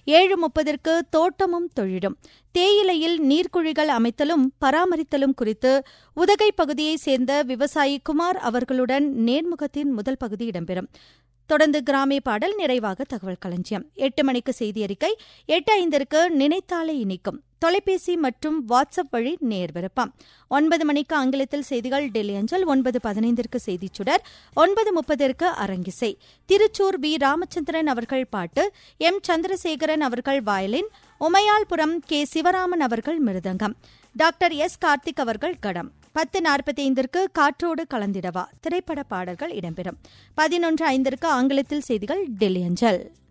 ஏழு முப்பதற்கு தோட்டமும் தொழிலும் தேயிலையில் நீர்க்குழிகள் அமைத்தலும் பராமரித்தலும் குறித்து உதகை பகுதியைச் சேர்ந்த விவசாயி குமார் அவர்களுடன் நேர்முகத்தின் முதல் பகுதி இடம்பெறும் தொடர்ந்து கிராமிய பாடல் நிறைவாக தகவல் களஞ்சியம் எட்டு மணிக்கு செய்தி அறிக்கை எட்டு ஐந்திற்கு நினைத்தாலே இனிக்கும் தொலைபேசி மற்றும் வாட்ஸ்அப் வழி நேர்விருப்பம் ஒன்பது மணிக்கு ஆங்கிலத்தில் செய்திகள் டெல்லி அஞ்சல் ஒன்பது பதினைந்திற்கு செய்திச் சுடர் ஒன்பது முப்பதற்கு அரங்கிசை திருச்சூர் வி ராமச்சந்திரன் அவர்கள் பாட்டு எம் சந்திரசேகரன் அவர்கள் வயலின் உமையாள்புரம் கே சிவராமன் அவர்கள் மிருதங்கம் டாக்டர் எஸ் கார்த்திக் அவர்கள் கடம் பத்து நாற்பத்தி ஐந்திற்கு காற்றோடு கலந்திடவா திரைப்பட பாடல்கள் இடம்பெறும் பதினொன்று ஐந்திற்கு ஆங்கிலத்தில் செய்திகள் டெல்லி அஞ்சல்